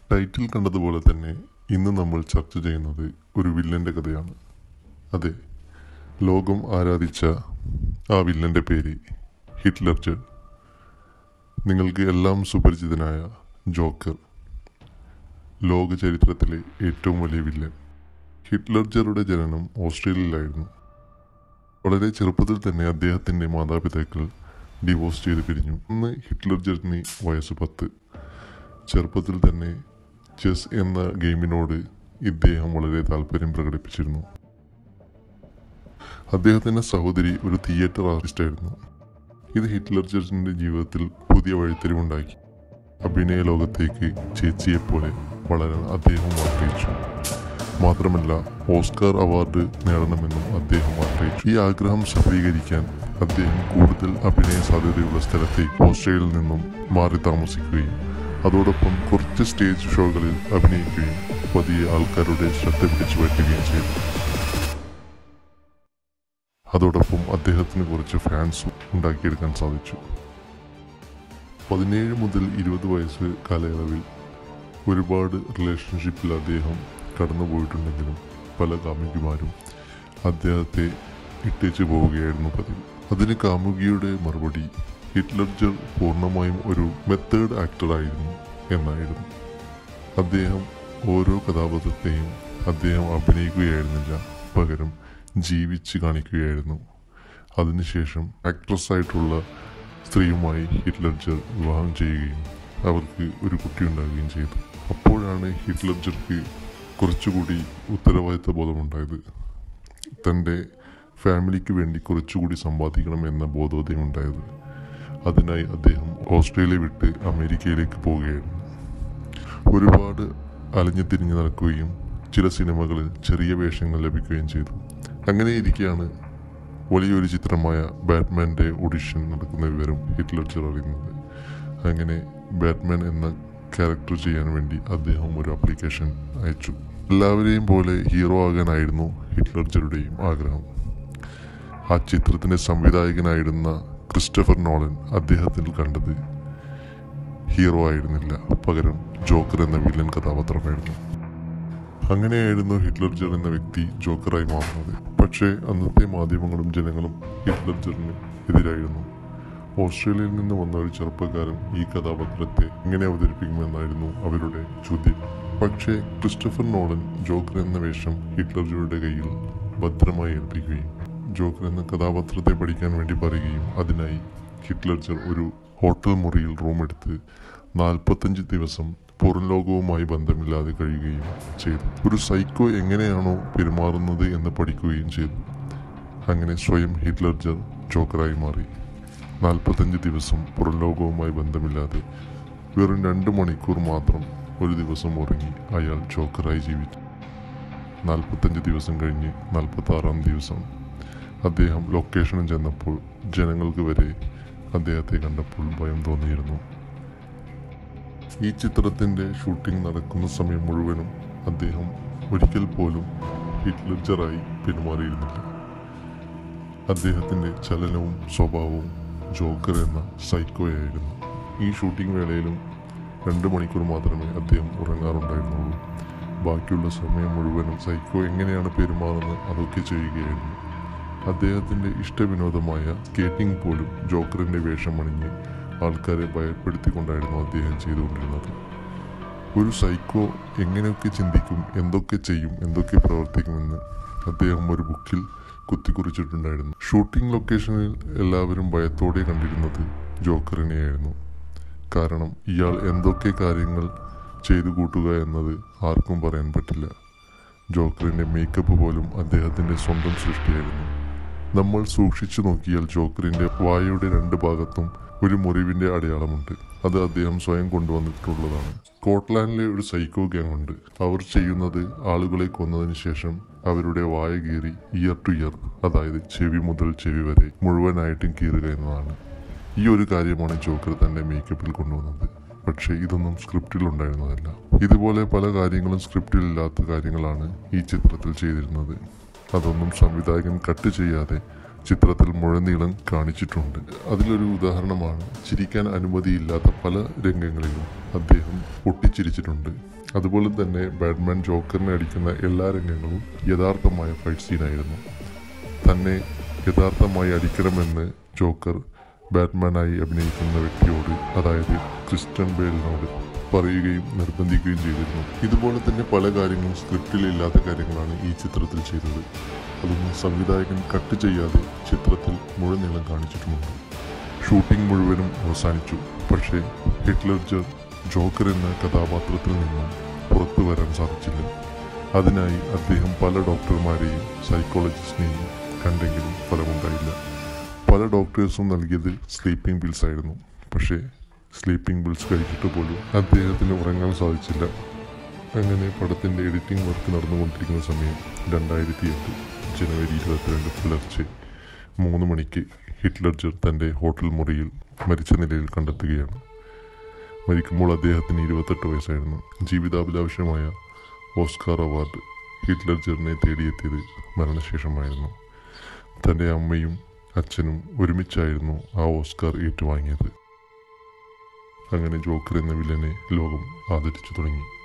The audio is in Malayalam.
ടൈറ്റിൽ കണ്ടതുപോലെ തന്നെ ഇന്ന് നമ്മൾ ചർച്ച ചെയ്യുന്നത് ഒരു വില്ലൻ്റെ കഥയാണ് അതെ ലോകം ആരാധിച്ച ആ വില്ലൻ്റെ പേര് ഹിറ്റ്ലർ ജഡ് നിങ്ങൾക്ക് എല്ലാം സുപരിചിതനായ ജോക്കർ ലോക ചരിത്രത്തിലെ ഏറ്റവും വലിയ വില്ലൻ ഹിറ്റ്ലർ ജറുടെ ജനനം ഓസ്ട്രേലിയയിലായിരുന്നു വളരെ ചെറുപ്പത്തിൽ തന്നെ അദ്ദേഹത്തിൻ്റെ മാതാപിതാക്കൾ ഡിവോഴ്സ് ചെയ്ത് പിരിഞ്ഞു അന്ന് ഹിറ്റ്ലർ ജറിന് വയസ്സ് പത്ത് ചെറുപ്പത്തിൽ തന്നെ ചെസ് എന്ന ഗെയിമിനോട് ഇദ്ദേഹം വളരെ താല്പര്യം പ്രകടിപ്പിച്ചിരുന്നു അദ്ദേഹത്തിൻ്റെ സഹോദരി ഒരു തിയേറ്റർ ആർട്ടിസ്റ്റായിരുന്നു ഇത് ഹിറ്റ്ലർ ജർജിൻ്റെ ജീവിതത്തിൽ പുതിയ വഴിത്തിരിവുണ്ടാക്കി അഭിനയ ലോകത്തേക്ക് ചേച്ചിയെപ്പോലെ വളരാൻ അദ്ദേഹം ആഗ്രഹിച്ചു മാത്രമല്ല ഓസ്കാർ അവാർഡ് നേടണമെന്നും അദ്ദേഹം ആഗ്രഹിച്ചു ഈ ആഗ്രഹം സഫലീകരിക്കാൻ അദ്ദേഹം കൂടുതൽ അഭിനയ സാധ്യതയുള്ള സ്ഥലത്തേക്ക് ഓസ്ട്രേലിയയിൽ നിന്നും മാറി താമസിക്കുകയും അതോടൊപ്പം കുറച്ച് സ്റ്റേജ് ഷോകളിൽ അഭിനയിക്കുകയും പതിയെ ആൾക്കാരുടെ ശ്രദ്ധ പിടിച്ചു പറ്റുകയും ചെയ്തു അതോടൊപ്പം അദ്ദേഹത്തിന് കുറച്ച് ഫാൻസും ഉണ്ടാക്കിയെടുക്കാൻ സാധിച്ചു പതിനേഴ് മുതൽ ഇരുപത് വയസ്സ് കാലയളവിൽ ഒരുപാട് റിലേഷൻഷിപ്പിൽ അദ്ദേഹം കടന്നുപോയിട്ടുണ്ടെങ്കിലും പല കാമുകിമാരും അദ്ദേഹത്തെ ഇട്ടേച്ചു പോവുകയായിരുന്നു പതിവ് അതിന് കാമുകിയുടെ മറുപടി ഹിറ്റ്ലർ ജർ പൂർണ്ണമായും ഒരു മെത്തേഡ് ആക്ടറായിരുന്നു എന്നായിരുന്നു അദ്ദേഹം ഓരോ കഥാപാത്രത്തെയും അദ്ദേഹം അഭിനയിക്കുകയായിരുന്നില്ല പകരം ജീവിച്ച് കാണിക്കുകയായിരുന്നു അതിനുശേഷം ആക്ട്രസ് ആയിട്ടുള്ള സ്ത്രീയുമായി ഹിറ്റ്ലർ ജർ വിവാഹം ചെയ്യുകയും അവർക്ക് ഒരു കുട്ടി ഉണ്ടാവുകയും ചെയ്തു അപ്പോഴാണ് ഹിറ്റ്ലർ ജർക്ക് കുറച്ചുകൂടി ഉത്തരവാദിത്ത ബോധമുണ്ടായത് തൻ്റെ ഫാമിലിക്ക് വേണ്ടി കുറച്ചുകൂടി സമ്പാദിക്കണം എന്ന ബോധോദയം ഉണ്ടായത് അതിനായി അദ്ദേഹം ഓസ്ട്രേലിയ വിട്ട് അമേരിക്കയിലേക്ക് പോവുകയായിരുന്നു ഒരുപാട് അലഞ്ഞു തിരിഞ്ഞു നടക്കുകയും ചില സിനിമകളിൽ ചെറിയ വേഷങ്ങൾ ലഭിക്കുകയും ചെയ്തു അങ്ങനെ ഇരിക്കെയാണ് വലിയൊരു ചിത്രമായ ബാറ്റ്മാൻ്റെ ഓഡിഷൻ നടക്കുന്ന വിവരം ഹിറ്റ്ലർ ചെർ അറിയുന്നത് അങ്ങനെ ബാറ്റ്മാൻ എന്ന ക്യാരക്ടർ ചെയ്യാൻ വേണ്ടി അദ്ദേഹം ഒരു ആപ്ലിക്കേഷൻ അയച്ചു എല്ലാവരെയും പോലെ ഹീറോ ആകാനായിരുന്നു ഹിറ്റ്ലർ ജറുടെയും ആഗ്രഹം ആ ചിത്രത്തിൻ്റെ സംവിധായകനായിരുന്ന ക്രിസ്റ്റഫർ നോളൻ അദ്ദേഹത്തിൽ കണ്ടത് ഹീറോ ആയിരുന്നില്ല പകരം ജോക്കർ എന്ന വില്ലൻ കഥാപാത്രമായിരുന്നു അങ്ങനെയായിരുന്നു ഹിറ്റ്ലർ ജർ എന്ന വ്യക്തി ജോക്കറായി മാറുന്നത് പക്ഷേ അന്നത്തെ മാധ്യമങ്ങളും ജനങ്ങളും ഹിറ്റ്ലർ ജറിന് എതിരായിരുന്നു ഓസ്ട്രേലിയയിൽ നിന്ന് വന്ന ഒരു ചെറുപ്പക്കാരൻ ഈ കഥാപാത്രത്തെ എങ്ങനെ അവതരിപ്പിക്കുമെന്നായിരുന്നു അവരുടെ ചോദ്യം പക്ഷേ ക്രിസ്റ്റഫർ നോളൻ ജോക്കർ എന്ന വേഷം ഹിറ്റ്ലർ ജറുടെ കയ്യിൽ ഭദ്രമായി ഏൽപ്പിക്കുകയും ജോക്കർ എന്ന കഥാപാത്രത്തെ പഠിക്കാൻ വേണ്ടി പറയുകയും അതിനായി ഹിറ്റ്ലർ ജർ ഒരു ഹോട്ടൽ മുറിയിൽ റൂം എടുത്ത് നാൽപ്പത്തഞ്ച് ദിവസം പുറം ലോകവുമായി ബന്ധമില്ലാതെ കഴിയുകയും ചെയ്തു ഒരു സൈക്കോ എങ്ങനെയാണോ പെരുമാറുന്നത് എന്ന് പഠിക്കുകയും ചെയ്തു അങ്ങനെ സ്വയം ഹിറ്റ്ലർ ജർ ജോക്കറായി മാറി നാൽപ്പത്തഞ്ച് ദിവസം പുറം ലോകവുമായി ബന്ധമില്ലാതെ വെറും രണ്ട് മണിക്കൂർ മാത്രം ഒരു ദിവസം ഉറങ്ങി അയാൾ ജോക്കറായി ജീവിച്ചു നാൽപ്പത്തഞ്ച് ദിവസം കഴിഞ്ഞ് നാൽപ്പത്തി ആറാം ദിവസം അദ്ദേഹം ലൊക്കേഷനിൽ ചെന്നപ്പോൾ ജനങ്ങൾക്ക് വരെ അദ്ദേഹത്തെ കണ്ടപ്പോൾ ഭയം തോന്നിയിരുന്നു ഈ ചിത്രത്തിൻ്റെ ഷൂട്ടിംഗ് നടക്കുന്ന സമയം മുഴുവനും അദ്ദേഹം ഒരിക്കൽ പോലും ഹിറ്റ്ലജറായി പെരുമാറിയിരുന്നില്ല അദ്ദേഹത്തിൻ്റെ ചലനവും സ്വഭാവവും ജോക്കർ എന്ന സൈക്കോയായിരുന്നു ഈ ഷൂട്ടിംഗ് വേളയിലും രണ്ട് മണിക്കൂർ മാത്രമേ അദ്ദേഹം ഉറങ്ങാറുണ്ടായിരുന്നുള്ളൂ ബാക്കിയുള്ള സമയം മുഴുവനും സൈക്കോ എങ്ങനെയാണ് പെരുമാറുന്നത് അതൊക്കെ ചെയ്യുകയായിരുന്നു അദ്ദേഹത്തിൻ്റെ ഇഷ്ടവിനോദമായ സ്കേറ്റിംഗ് പോലും ജോക്കറിൻ്റെ വേഷം അണിഞ്ഞ് ആൾക്കാരെ ഭയപ്പെടുത്തിക്കൊണ്ടായിരുന്നു അദ്ദേഹം ചെയ്തുകൊണ്ടിരുന്നത് ഒരു സൈക്കോ എങ്ങനെയൊക്കെ ചിന്തിക്കും എന്തൊക്കെ ചെയ്യും എന്തൊക്കെ പ്രവർത്തിക്കുമെന്ന് അദ്ദേഹം ഒരു ബുക്കിൽ കുത്തിക്കുറിച്ചിട്ടുണ്ടായിരുന്നു ഷൂട്ടിംഗ് ലൊക്കേഷനിൽ എല്ലാവരും ഭയത്തോടെ കണ്ടിരുന്നത് ജോക്കറിനെയായിരുന്നു കാരണം ഇയാൾ എന്തൊക്കെ കാര്യങ്ങൾ ചെയ്തു കൂട്ടുക എന്നത് ആർക്കും പറയാൻ പറ്റില്ല ജോക്കറിൻ്റെ മേക്കപ്പ് പോലും അദ്ദേഹത്തിൻ്റെ സ്വന്തം സൃഷ്ടിയായിരുന്നു നമ്മൾ സൂക്ഷിച്ചു നോക്കിയാൽ ജോക്കറിൻ്റെ വായയുടെ രണ്ട് ഭാഗത്തും ഒരു മുറിവിൻ്റെ അടയാളമുണ്ട് അത് അദ്ദേഹം സ്വയം കൊണ്ടുവന്നിട്ടുള്ളതാണ് സ്കോട്ട്ലാൻഡിലെ ഒരു സൈക്കോ ഗ്യാങ് ഉണ്ട് അവർ ചെയ്യുന്നത് ആളുകളെ കൊന്നതിന് ശേഷം അവരുടെ വായ കീറി ഇയർ ടു ഇയർ അതായത് ചെവി മുതൽ ചെവി വരെ മുഴുവനായിട്ടും കീറുക എന്നതാണ് ഈ ഒരു കാര്യമാണ് ജോക്കർ തന്റെ മേക്കപ്പിൽ കൊണ്ടുവന്നത് പക്ഷേ ഇതൊന്നും സ്ക്രിപ്റ്റിൽ ഉണ്ടായിരുന്നതല്ല ഇതുപോലെ പല കാര്യങ്ങളും സ്ക്രിപ്റ്റിൽ ഇല്ലാത്ത കാര്യങ്ങളാണ് ഈ ചിത്രത്തിൽ ചെയ്തിരുന്നത് അതൊന്നും സംവിധായകൻ കട്ട് ചെയ്യാതെ ചിത്രത്തിൽ മുഴനീളം കാണിച്ചിട്ടുണ്ട് അതിലൊരു ഉദാഹരണമാണ് ചിരിക്കാൻ അനുമതിയില്ലാത്ത പല രംഗങ്ങളിലും അദ്ദേഹം പൊട്ടിച്ചിരിച്ചിട്ടുണ്ട് അതുപോലെ തന്നെ ബാറ്റ്മാൻ ജോക്കറിനെ അടിക്കുന്ന എല്ലാ രംഗങ്ങളും യഥാർത്ഥമായ ഫൈറ്റ് സീനായിരുന്നു തന്നെ യഥാർത്ഥമായി അടിക്കണമെന്ന് ജോക്കർ ബാറ്റ്മാനായി അഭിനയിക്കുന്ന വ്യക്തിയോട് അതായത് ക്രിസ്റ്റൻ ബേലിനോട് പറയുകയും നിർബന്ധിക്കുകയും ചെയ്തിരുന്നു ഇതുപോലെ തന്നെ പല കാര്യങ്ങളും സ്ക്രിപ്റ്റിൽ ഇല്ലാത്ത കാര്യങ്ങളാണ് ഈ ചിത്രത്തിൽ ചെയ്തത് അതൊന്നും സംവിധായകൻ കട്ട് ചെയ്യാതെ ചിത്രത്തിൽ മുഴുനീളം കാണിച്ചിട്ടുമുണ്ട് ഷൂട്ടിംഗ് മുഴുവനും അവസാനിച്ചു പക്ഷേ ഹിറ്റ്ലർ ജർ ജോക്കർ എന്ന കഥാപാത്രത്തിൽ നിന്നും പുറത്തു വരാൻ സാധിച്ചില്ല അതിനായി അദ്ദേഹം പല ഡോക്ടർമാരെയും സൈക്കോളജിസ്റ്റിനെയും കണ്ടെങ്കിലും ഫലമുണ്ടായില്ല പല ഡോക്ടേഴ്സും നൽകിയത് സ്ലീപ്പിംഗ് പിൽസ് ആയിരുന്നു പക്ഷേ സ്ലീപ്പിംഗ് പിൽസ് കഴിച്ചിട്ട് പോലും അദ്ദേഹത്തിന് ഉറങ്ങാൻ സാധിച്ചില്ല അങ്ങനെ പടത്തിൻ്റെ എഡിറ്റിംഗ് വർക്ക് നടന്നുകൊണ്ടിരിക്കുന്ന സമയം രണ്ടായിരത്തി എട്ട് ജനുവരി ഇരുപത്തിരണ്ട് പുലർച്ചെ മൂന്ന് മണിക്ക് ഹിറ്റ്ലർജർ തൻ്റെ ഹോട്ടൽ മുറിയിൽ മരിച്ച നിലയിൽ കണ്ടെത്തുകയാണ് മരിക്കുമ്പോൾ അദ്ദേഹത്തിന് ഇരുപത്തെട്ട് വയസ്സായിരുന്നു ജീവിതാഭിലാഷമായ ഓസ്കാർ അവാർഡ് ഹിറ്റ്ലർജറിനെ തേടിയെത്തിയത് മരണശേഷമായിരുന്നു തൻ്റെ അമ്മയും അച്ഛനും ഒരുമിച്ചായിരുന്നു ആ ഓസ്കാർ ഏറ്റുവാങ്ങിയത് അങ്ങനെ ജോക്കർ എന്ന വില്ലനെ ലോകം ആദരിച്ചു തുടങ്ങി